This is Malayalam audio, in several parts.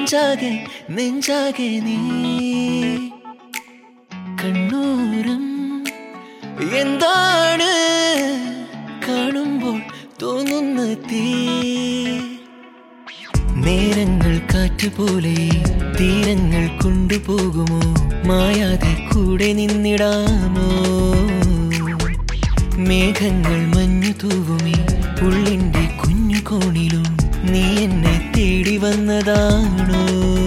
നെഞ്ചാകെ നെഞ്ചാകെ നീ കണ്ണൂരം എന്താണ് കാണുമ്പോൾ തോന്നുന്ന തീ നേരങ്ങൾ കാറ്റുപോലെ തീരങ്ങൾ കൊണ്ടുപോകുമോ മായാതെ കൂടെ നിന്നിടാമോ മേഘങ്ങൾ മഞ്ഞു തൂവുമേ ഉള്ളിന്റെ കുഞ്ഞു കോണിലും നീ എന്നെ തേടി വന്നതാണോ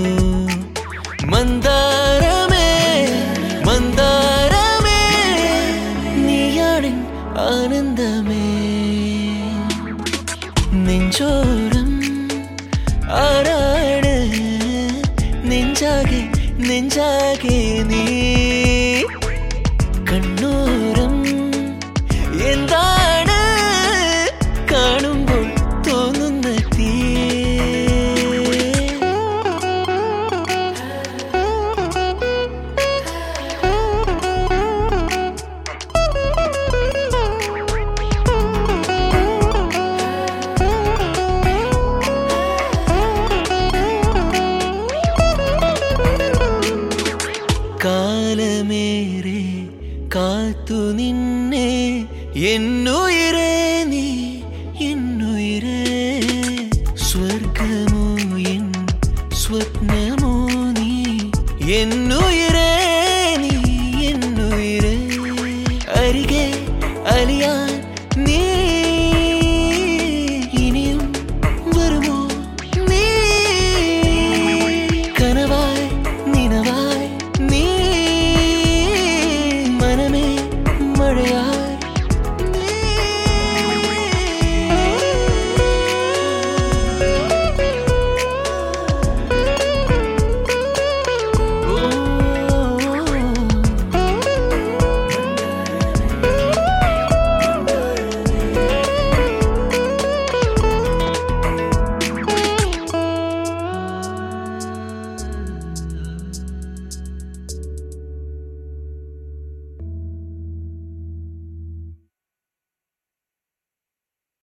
മന്ദാരമേ മന്ദാരമേ നീയാണിൻ ആനന്ദമേ നെഞ്ചോരം ആരാണ് നെഞ്ചാകെ നെഞ്ചാകെ നീ കണ്ണോരം എന്താണ് കാണുമ്പോൾ തോന്നുന്ന തീ കാലമേറെ കാത്തു നിന്നെ എന്നുയിരേ നീ